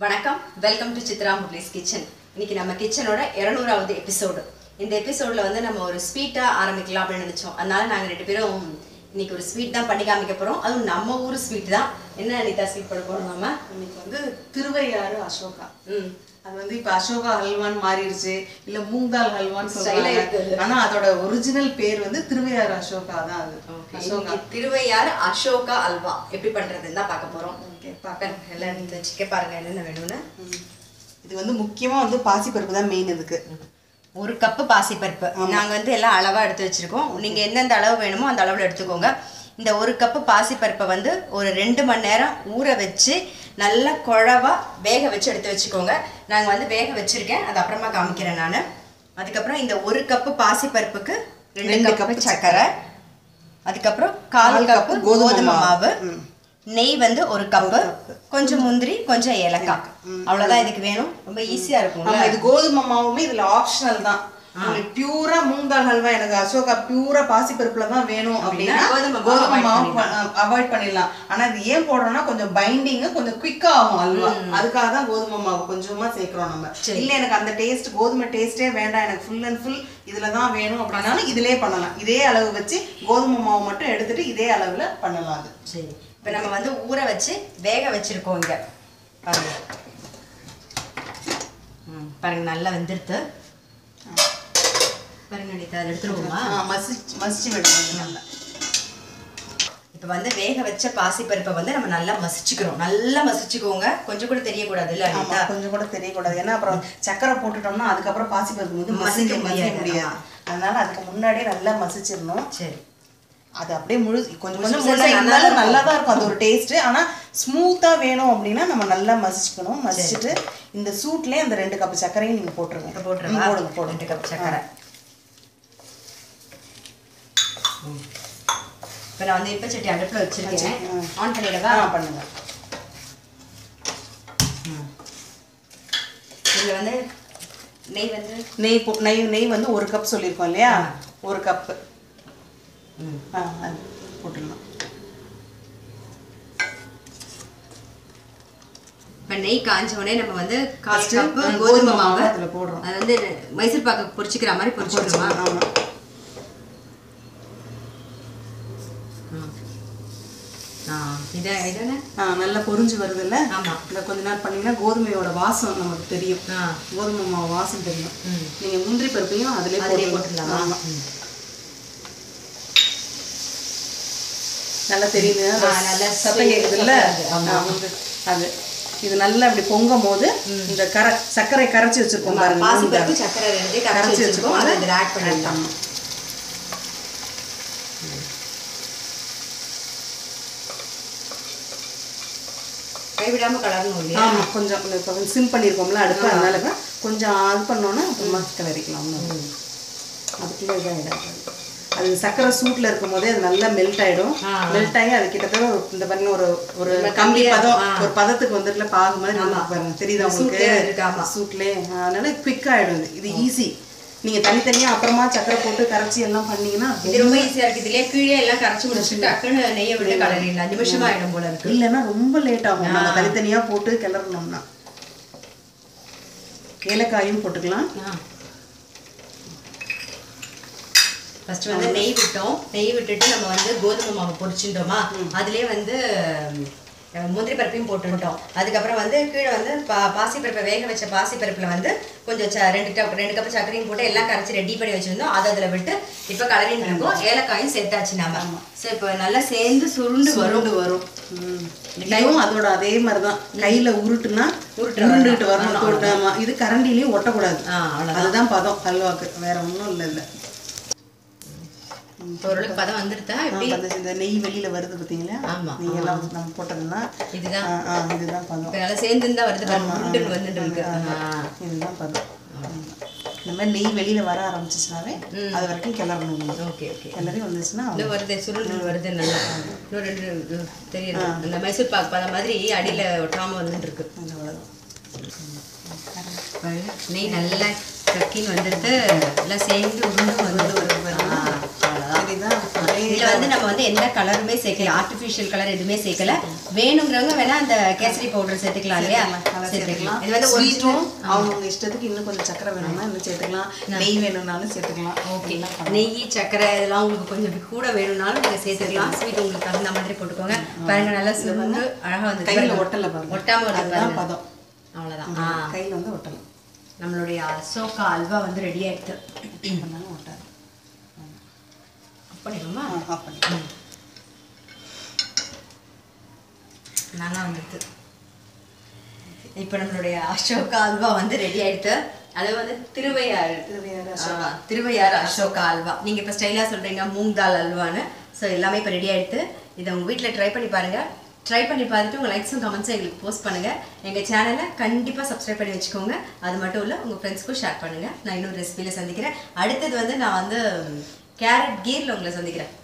வணக்கம் welcome to Chitra முட்லிஸ் kitchen இன்னைக்கு நம்ம கிச்சனோட இரநூறாவது எபிசோடு இந்த எபிசோடில் வந்து நம்ம ஒரு ஸ்வீட்டாக ஆரம்பிக்கலாம் அப்படின்னு நினச்சோம் அதனால நாங்கள் ரெண்டு பேரும் இன்னைக்கு ஒரு ஸ்வீட் தான் பண்ணி காமிக்க போகிறோம் அதுவும் நம்ம ஊர் ஸ்வீட் தான் என்ன அனிதா ஸ்வீட் பண்ண போகிறோம் நம்ம இன்னைக்கு வந்து திருவையாறு அசோகா ம் அது வந்து இப்ப அசோகா ஹல்வான்னு மாறிடுச்சு இல்ல மூங்கால் ஹல்வான்னு Style ஆ சொல்றாங்க இருக்குது. ஆனா அதோட ஒரிஜினல் பேர் வந்து திருவையாறு அசோகா தான் அது அசோகா இன்னைக்கு திருவையாறு அசோகா அல்வா எப்படி பண்ணுறதுன்னு தான் பார்க்க போகிறோம் Okay, பார்க்க எல்லாம் எடுத்து வச்சுக்க பாருங்க என்னென்ன வேணும்னு இது வந்து முக்கியமா வந்து பாசிப்பருப்பு தான் மெயின் இதுக்கு ஒரு கப்பு பாசிப்பருப்பு நாங்கள் வந்து எல்லாம் அளவாக எடுத்து வச்சுருக்கோம் நீங்கள் எந்தெந்த அளவு வேணுமோ அந்த அளவில் எடுத்துக்கோங்க இந்த ஒரு கப்பு பாசிப்பருப்பை வந்து ஒரு ரெண்டு மணி நேரம் ஊற வச்சு நல்லா குழவா வேக வச்சு எடுத்து வச்சுக்கோங்க நாங்கள் வந்து வேக வச்சுருக்கேன் அது அப்புறமா காமிக்கிறேன் நான் அதுக்கப்புறம் இந்த ஒரு கப்பு பாசிப்பருப்புக்கு ரெண்டு ரெண்டு கப்பு கப்பு சர்க்கரை அதுக்கப்புறம் கால் கால் கப்பு கப்பு கோதுமை கோதுமை மாவு ம். நெய் வந்து ஒரு கப்பு கொஞ்சம் முந்திரி கொஞ்சம் ஏலக்காய் அவ்வளோதான் இதுக்கு வேணும் ரொம்ப ஈஸியாக இருக்கும் ஆமா இது கோதுமை மாவுமே இதுல ஆப்ஷனல் தான் உங்களுக்கு பியூரா மூங்கால் ஹல்வா எனக்கு அசோகா பியூரா பாசிப்பருப்புல தான் வேணும் அப்படின்னா கோதுமை மாவு கோதுமை avoid மாவு அவாய்ட் பண்ணிடலாம் ஆனா இது ஏன் போடுறோம்னா கொஞ்சம் பைண்டிங் கொஞ்சம் குயிக்கா ஆகும் அல்வா அதுக்காக தான் கோதுமை மாவு கொஞ்சமா சேர்க்கிறோம் நம்ம இல்ல எனக்கு அந்த டேஸ்ட் கோதுமை டேஸ்டே வேண்டாம் எனக்கு ஃபுல் அண்ட் ஃபுல் இதுல தான் வேணும் அப்படின்னாலும் இதுலயே பண்ணலாம் இதே அளவு வச்சு கோதுமை மாவு மட்டும் எடுத்துட்டு இதே அளவுல பண்ணலாம் அது சரி இப்போ நம்ம வந்து ஊற வச்சு வேக வச்சிருக்கோம் இங்க பாருங்க ம், பாருங்க நல்லா வெந்துருத்து பாருங்க அனிதா அதை எடுத்துருவோமா ஆ, மசிச்சு மசிச்சு விடணும் நல்லா இப்போ வந்து வேக வச்ச பாசிப்பருப்பை வந்து நம்ம நல்லா மசிச்சுக்கிறோம் நல்லா மசிச்சுக்கோங்க கொஞ்சம் கூட தெரியக்கூடாது இல்லை ஆமா அனிதா கொஞ்சம் கூட தெரியக்கூடாது ஏன்னா அப்புறம் சக்கரை போட்டுட்டோம்னா அதுக்கப்புறம் பாசிப்பருப்பு வந்து மசிக்க மசிக்க மசிக்க முடியாது. முடியாது அதனால அதுக்கு முன்னாடியே நல்லா மசிச்சிடணும் சரி அது அப்படியே முழு கொஞ்சம் கொஞ்சம் முழுசா முழுசா நல்லா இருந்தாலும் நல்லா தான் இருக்கும் அது ஒரு டேஸ்ட் ஆனா ஸ்மூத்தா வேணும் அப்படின்னா நம்ம நல்லா மசிச்சுக்கணும் மசிச்சுட்டு இந்த சூட்லயே அந்த ரெண்டு கப் சர்க்கரையும் நீங்க போட்டுருங்க இப்போ ம், போட்டுருவா போடுங்க போடுங்க ரெண்டு கப் சர்க்கரை இப்போ நான் வந்து இப்போ சட்டி அடுப்பில் வச்சிருக்கேன் ம். ஆன் பண்ணிடவா ஆ பண்ணுங்க இதில் வந்து நெய் வந்து நெய் போ- நெய் நெய் வந்து ஒரு கப் சொல்லியிருக்கோம் இல்லையா ஒரு கப்பு ம் ஆ அது போட்டுடலாம் இப்போ நெய் காஞ்ச உடனே நம்ம வந்து கால் First, கப்பு ம், கோதுமை கோதுமை மாவு மாவு அதுல போடுறோம். அது வந்து மைசூர் பாக்கு பொரிச்சுக்கிற மாதிரி பொரிச்சுக்கணுமா ஆமா ஆ இதை இதானே ஆ நல்லா பொரிஞ்சு வருதுல்ல ஆமா. இந்த கொஞ்ச நேரம் பண்ணீங்கன்னா கோதுமையோட வாசம் நமக்கு தெரியும் ஆ கோதுமை மாவு வாசம் தெரியும் ம். நீங்க முந்திரி பருப்பையும் அதிலே அதிலே போட்டுடலாம் போட்டுடலாமா ஆமா நல்லா தெரியுது ஆ, நல்லா சத்தம் கேக்குதுல்ல சத்தம் வருது. ஆமா. ஆ, முந்திரி. அது இது நல்லா அப்படி பொங்கும் போது இந்த கர சர்க்கரை கரைச்சி வச்சிருக்கோம் பாருங்க பாசி மூணு பருப்பு தடவை. சக்கரை ரெண்டு கரைச்சி கரைச்சி வச்சிருக்கோம் அதை வச்சிருக்கோம் இதில் ஆட் பண்ணிடலாம் ஆமா. கைவிடாம கலரணும் இல்லையா ஆமா கொஞ்சம் இப்போ சிம் பண்ணியிருக்கோம்ல அடுப்பு அதனால தான் கொஞ்சம் இது பண்ணோன்னா அப்புறமா கிளறிக்கலாம் ஒண்ணும் அதுக்குள்ளே இதாகிடாது அது சக்கரை சூட்ல இருக்கும் போதே அது நல்லா மெல்ட் ஆயிடும் ஆ. மெல்ட் ஆகி அது கிட்டத்தட்ட ஒரு இந்த பாருங்க ஒரு ஒரு நம்ம கம்பி கம்பியா- பதம் ஆ. ஒரு பதத்துக்கு வந்துட்டுல பாகு மாதிரி நமக்கு பாருங்க தெரியுதா சூட்லயே இருக்கு, ஆமா. உங்களுக்கு சூட்லே அதனால குவிக் ஆயிடும் இது இது ஈஸி நீங்க தனித்தனியா அப்புறமா சக்கரை போட்டு கரைச்சி எல்லாம் பண்ணீங்கன்னா இது ரொம்ப ஈஸியா இருக்கு இதுலயே கீழே எல்லாம் கரைச்சு முடிச்சுட்டு டக்குன்னு நெய்யை விட்டு கலரிடலாம் அஞ்சு நிமிஷமா ஆயிடும் போல இருக்கு இல்லைன்னா ரொம்ப லேட் ஆகும் நம்ம தனித்தனியா போட்டு கிளறணும்னா ஏலக்காயும் போட்டுக்கலாம் ஃபர்ஸ்ட் வந்து நெய் விட்டோம் நெய் விட்டுட்டு நம்ம வந்து கோதுமை மாவு பொரிச்சுட்டோமா அதுலயே வந்து அஹ், முந்திரி பருப்பையும் போட்டுட்டோம் அதுக்கப்புறம் வந்து கீழே வந்து பா பாசிப்பருப்பை வேக வச்ச பாசிப்பருப்புல வந்து கொஞ்சம் ச- ரெண்டு கப் ரெண்டு கப் சர்க்கரையும் போட்டு எல்லாம் கரைச்சி ரெடி பண்ணி வச்சிருந்தோம் அதை அதில் விட்டு இப்போ கலரின்னு இருக்கோம் ஏலக்காயும் சேர்த்தாச்சு நாம ஸோ இப்போ நல்லா சேர்ந்து சுருண்டு வரும் சுருண்டு வரும் ம். இதுவும் அதோட அதே மாதிரிதான் கையில உருட்டுனா உருட்டுற உருண்டுகிட்டு வரணும். வரணும் தொட்டு, ஆமா. இது கரண்டிலையும் ஒட்டக்கூடாது ஆ அவ்வளோதான் அதுதான் பதம் ஹல்வாக்கு வேற ஒண்ணும் இல்ல இல்ல ஓரளவுக்கு பதம் வந்துருதா ஆ, எப்படி பதம் இந்த நெய் வெளியில வருது பாத்தீங்களா ஆமா, நெய் எல்லாம் நம்ம போட்டதுன்னா இதுதான் ஆ, ஆ, இதுதான் பதம் இப்போ நல்லா சேர்ந்து தான் வருது பாருங்க உருண்டுன்னு வந்துட்டு இருக்கு ஆ. இதுதான் பதம் ஆமா. இந்த மாதிரி நெய் வெளியில வர ஆரம்பிச்சிச்சுனாவே அது வரைக்கும் கிளறணும் நம்ம. ஓகே ஓகே கிளறி வந்துச்சுன்னா இன்னும் வருது சுருள் வருது நல்லா இன்னும் ரெண்டு ம், தெரியுது அந்த மைசூர் பாக்கு பதம் மாதிரி அடியில ஒட்டாம வந்துட்டு இருக்கு அது அவ்வளவுதான் பாருங்க, நெய் நல்லா கக்கின்னு வந்துட்டு எல்லாம் சேர்ந்து உருண்டு வந்து வருது ஆ, அவ்வளவுதான் சரிதான் அப்படியே இதுல வந்து நம்ம வந்து எந்த கலருமே சேர்க்கல ஆர்டிஃபிஷியல் கலர் எதுவுமே சேர்க்கல வேணுங்கிறவங்க வேணா அந்த கேசரி பவுடர் சேர்த்துக்கலாம் இல்லையா சேர்த்துக்கலாம் இது வந்து ஸ்வீட்டும் ஒரிஜினல் அவங்கவுங்க இஷ்டத்துக்கு இன்னும் கொஞ்சம் சக்கரை வேணும்னா இன்னும் சேர்த்துக்கலாம் நெய் வேணும்னாலும் சேர்த்துக்கலாம் ஓகே நெய் சக்கரை இதெல்லாம் உங்களுக்கு கொஞ்சம் கூட வேணும்னாலும் நீங்க சேர்த்துக்கலாம் ஸ்வீட் உங்களுக்கு தகுந்த மாதிரி போட்டுக்கோங்க பாருங்க நல்லா சுருண்டு அழகா வந்து கையில ஒட்டல பாருங்க ஒட்டாம வருது அதுதான் பாருங்க. பதம் அவ்வளவுதான் ஆ கையில வந்து ஒட்டலாம் நம்மளுடைய அசோகா அல்வா வந்து ரெடி ஆயிடுது பண்ணாலும் ஒட்டாது பண்ணிடுவோமா ஆஃப் பண்ணி நல்லா வந்துடுது இப்போ நம்மளுடைய அசோகா அல்வா வந்து ரெடி ஆயிடுது அது வந்து திருவையாறு திருவையாறு ஆ, திருவையாறு அசோகா அல்வா நீங்க இப்போ ஸ்டைலா சொல்றீங்க மூங் தால் அல்வான்னு ஸோ எல்லாமே இப்போ ரெடி ஆயிடுது இதை உங்க வீட்டில் ட்ரை பண்ணி பாருங்க ட்ரை பண்ணி பார்த்துட்டு உங்க லைக்ஸும் கமெண்ட்ஸும் எங்களுக்கு போஸ்ட் பண்ணுங்க எங்க சேனலை கண்டிப்பா சப்ஸ்கிரைப் பண்ணி வச்சுக்கோங்க அது மட்டும் இல்ல உங்க ஃப்ரெண்ட்ஸ்க்கும் ஷேர் பண்ணுங்க நான் இன்னொரு ரெசிபியில சந்திக்கிறேன் அடுத்தது வந்து நான் வந்து கேரட் கீர்ல உங்களை சந்திக்கிறேன்